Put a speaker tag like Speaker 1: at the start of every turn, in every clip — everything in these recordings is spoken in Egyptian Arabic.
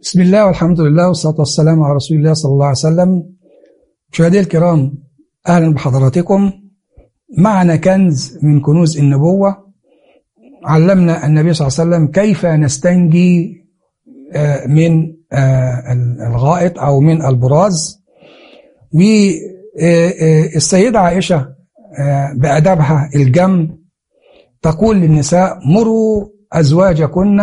Speaker 1: بسم الله والحمد لله والصلاة والسلام على رسول الله صلى الله عليه وسلم مشاهدي الكرام أهلا بحضراتكم معنا كنز من كنوز النبوة علمنا النبي صلى الله عليه وسلم كيف نستنجي من الغائط أو من البراز والسيدة عائشة بأدبها الجم تقول للنساء مروا أزواجكن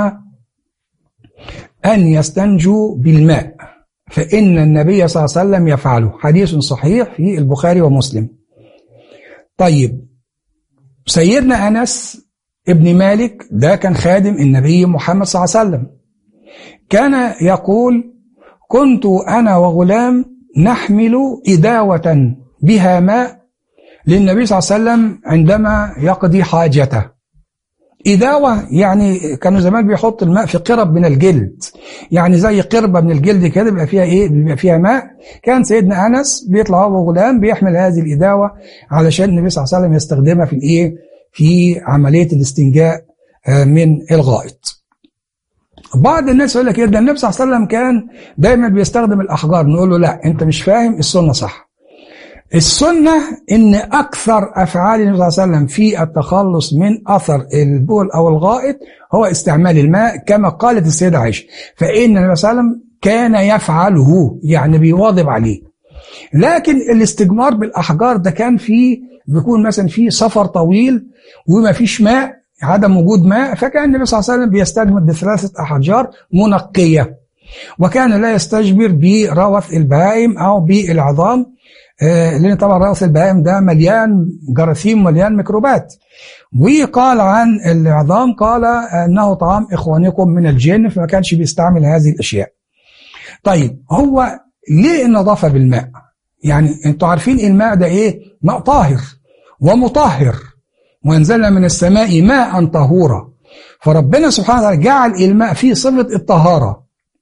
Speaker 1: أن يستنجوا بالماء فإن النبي صلى الله عليه وسلم يفعله حديث صحيح في البخاري ومسلم طيب سيدنا أنس ابن مالك ده كان خادم النبي محمد صلى الله عليه وسلم كان يقول كنت أنا وغلام نحمل إداوة بها ماء للنبي صلى الله عليه وسلم عندما يقضي حاجته إداوة يعني كانوا زمان بيحط الماء في قرب من الجلد يعني زي قربة من الجلد كده بيبقى فيها إيه بيبقى فيها ماء كان سيدنا أنس بيطلع هو غلام بيحمل هذه الإداوة علشان النبي صلى الله عليه وسلم يستخدمها في الإيه في عملية الاستنجاء من الغائط بعض الناس يقول لك إيه ده النبي صلى الله عليه وسلم كان دايما بيستخدم الأحجار نقول له لا أنت مش فاهم السنة صح السنة إن أكثر أفعال النبي صلى الله عليه وسلم في التخلص من أثر البول أو الغائط هو استعمال الماء كما قالت السيدة عائشة فإن النبي صلى الله عليه وسلم كان يفعله يعني بيواظب عليه لكن الاستجمار بالأحجار ده كان فيه بيكون مثلا فيه سفر طويل وما فيش ماء عدم وجود ماء فكان النبي صلى الله عليه وسلم بيستجمر بثلاثة أحجار منقية وكان لا يستجبر بروث البهائم أو بالعظام لان طبعا راس البهائم ده مليان جراثيم مليان ميكروبات وقال عن العظام قال انه طعام اخوانكم من الجن فما كانش بيستعمل هذه الاشياء طيب هو ليه النظافه بالماء يعني انتوا عارفين الماء ده ايه ماء طاهر ومطهر وانزلنا من السماء ماء طهورا فربنا سبحانه وتعالى جعل الماء فيه صفه الطهاره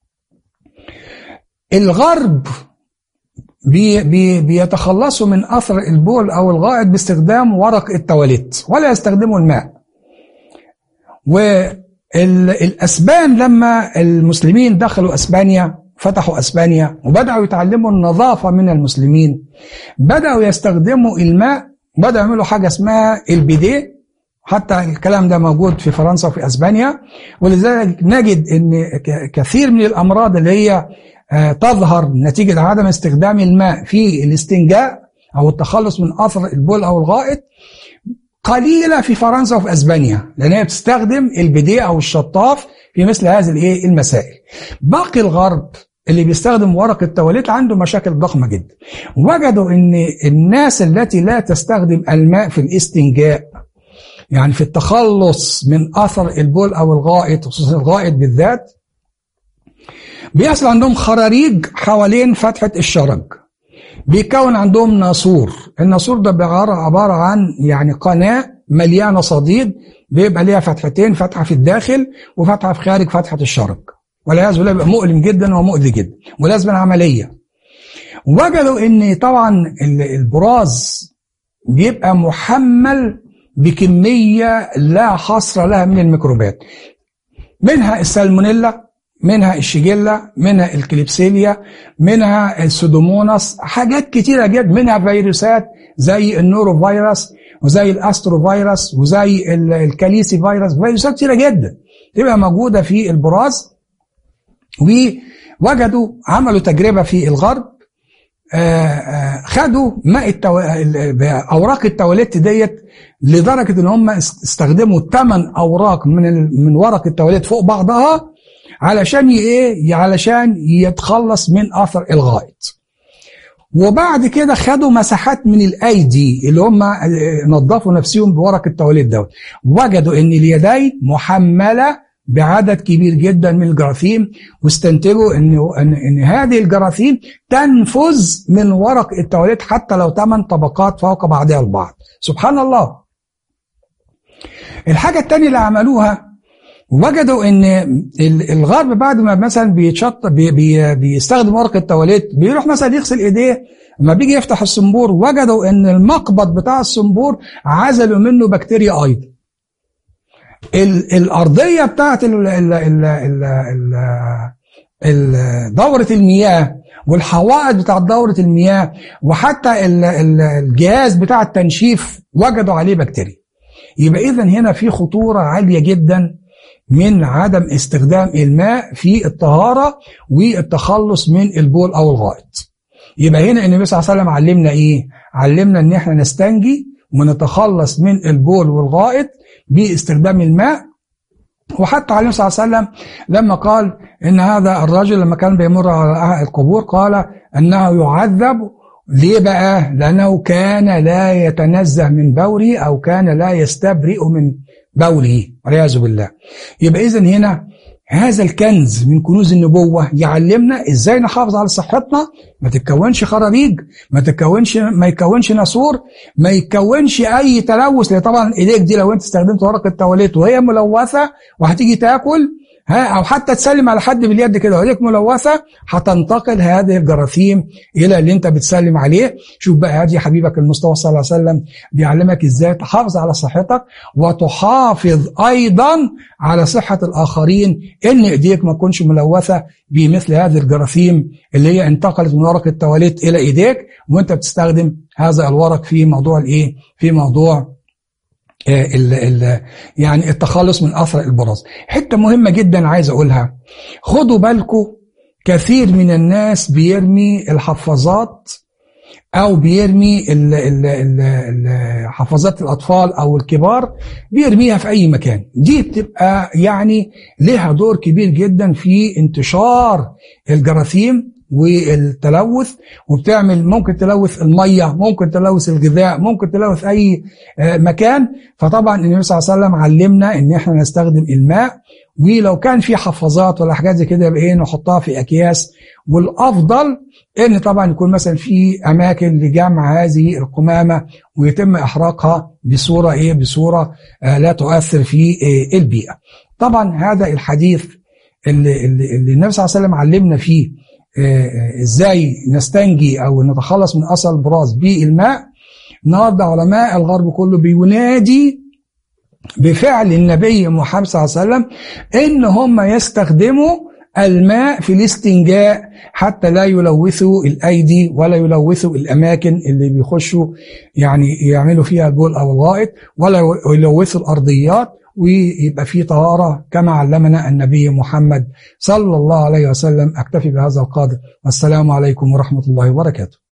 Speaker 1: الغرب بي بي بيتخلصوا من أثر البول أو الغائط باستخدام ورق التواليت ولا يستخدموا الماء والأسبان لما المسلمين دخلوا أسبانيا فتحوا أسبانيا وبدأوا يتعلموا النظافة من المسلمين بدأوا يستخدموا الماء بدأوا يعملوا حاجة اسمها البيديه حتى الكلام ده موجود في فرنسا وفي أسبانيا ولذلك نجد أن كثير من الأمراض اللي هي تظهر نتيجة عدم استخدام الماء في الاستنجاء أو التخلص من أثر البول أو الغائط قليلة في فرنسا وفي أسبانيا لأن هي بتستخدم البديه أو الشطاف في مثل هذه الايه المسائل باقي الغرب اللي بيستخدم ورق التواليت عنده مشاكل ضخمة جدا وجدوا ان الناس التي لا تستخدم الماء في الاستنجاء يعني في التخلص من أثر البول أو الغائط خصوصا الغائط بالذات بيحصل عندهم خراريج حوالين فتحة الشرج بيكون عندهم ناسور الناسور ده عبارة عن يعني قناة مليانة صديد بيبقى ليها فتحتين فتحة في الداخل وفتحة في خارج فتحة الشرج والعياذ بالله بيبقى مؤلم جدا ومؤذي جدا ولازم عملية وجدوا ان طبعا البراز بيبقى محمل بكمية لا حصر لها من الميكروبات منها السالمونيلا منها الشيجيلا منها الكليبسيليا منها السودوموناس حاجات كتيرة جدا منها فيروسات زي النورو فيروس وزي الاسترو فيروس وزي الكاليسي فيروس فيروسات كتيرة جدا تبقى موجودة في البراز ووجدوا عملوا تجربة في الغرب آآ آآ خدوا ماء التو... اوراق التواليت ديت لدرجه ان هم استخدموا ثمان اوراق من ال... من ورق التواليت فوق بعضها علشان ايه علشان يتخلص من اثر الغائط وبعد كده خدوا مساحات من الايدي اللي هم نظفوا نفسهم بورق التواليت دوت وجدوا ان اليدين محمله بعدد كبير جدا من الجراثيم واستنتجوا ان ان, إن هذه الجراثيم تنفذ من ورق التواليت حتى لو ثمان طبقات فوق بعضها البعض سبحان الله الحاجه الثانيه اللي عملوها وجدوا ان الغرب بعد ما مثلا بيتشط بي بي بيستخدم ورق التواليت بيروح مثلا يغسل ايديه لما بيجي يفتح الصنبور وجدوا ان المقبض بتاع الصنبور عزلوا منه بكتيريا ايضا الارضيه بتاعت ال ال ال ال ال دورة المياه والحوائط بتاع دورة المياه وحتى الجهاز بتاع التنشيف وجدوا عليه بكتيريا يبقى إذا هنا في خطورة عالية جدا من عدم استخدام الماء في الطهارة والتخلص من البول أو الغائط يبقى هنا النبي صلى الله عليه وسلم علمنا إيه؟ علمنا إن إحنا نستنجي ونتخلص من البول والغائط باستخدام الماء وحتى عليه الصلاة والسلام لما قال إن هذا الرجل لما كان بيمر على القبور قال أنه يعذب ليه بقى؟ لأنه كان لا يتنزه من بوله أو كان لا يستبرئ من بوله والعياذ بالله يبقى إذن هنا هذا الكنز من كنوز النبوة يعلمنا ازاي نحافظ على صحتنا ما تتكونش خراريج ما تتكونش ما يتكونش ناسور ما يتكونش اي تلوث لان طبعا ايديك دي لو انت استخدمت ورقه تواليت وهي ملوثه وهتيجي تاكل ها او حتى تسلم على حد باليد كده وايديك ملوثه هتنتقل هذه الجراثيم الى اللي انت بتسلم عليه شوف بقى هذه حبيبك المصطفى صلى الله عليه وسلم بيعلمك ازاي تحافظ على صحتك وتحافظ ايضا على صحه الاخرين ان ايديك ما تكونش ملوثه بمثل هذه الجراثيم اللي هي انتقلت من ورق التواليت الى ايديك وانت بتستخدم هذا الورق في موضوع الايه في موضوع ال ال يعني التخلص من اثر البراز حته مهمه جدا عايز اقولها خدوا بالكم كثير من الناس بيرمي الحفاظات او بيرمي ال ال ال حفاظات الاطفال او الكبار بيرميها في اي مكان دي بتبقى يعني لها دور كبير جدا في انتشار الجراثيم والتلوث وبتعمل ممكن تلوث الميه ممكن تلوث الغذاء ممكن تلوث اي مكان فطبعا النبي صلى الله عليه وسلم علمنا ان احنا نستخدم الماء ولو كان في حفاظات ولا حاجات زي كده يبقى ايه نحطها في اكياس والافضل ان طبعا يكون مثلا في اماكن لجمع هذه القمامه ويتم احراقها بصوره ايه بصوره آه لا تؤثر في آه البيئه طبعا هذا الحديث اللي, اللي النبي صلى الله عليه وسلم علمنا فيه ازاي نستنجي او نتخلص من اثر البراز بالماء النهارده علماء الغرب كله بينادي بفعل النبي محمد صلى الله عليه وسلم ان هم يستخدموا الماء في الاستنجاء حتى لا يلوثوا الايدي ولا يلوثوا الاماكن اللي بيخشوا يعني يعملوا فيها البول او الغائط ولا يلوثوا الارضيات ويبقى في طهارة كما علمنا النبي محمد صلى الله عليه وسلم أكتفي بهذا القدر والسلام عليكم ورحمة الله وبركاته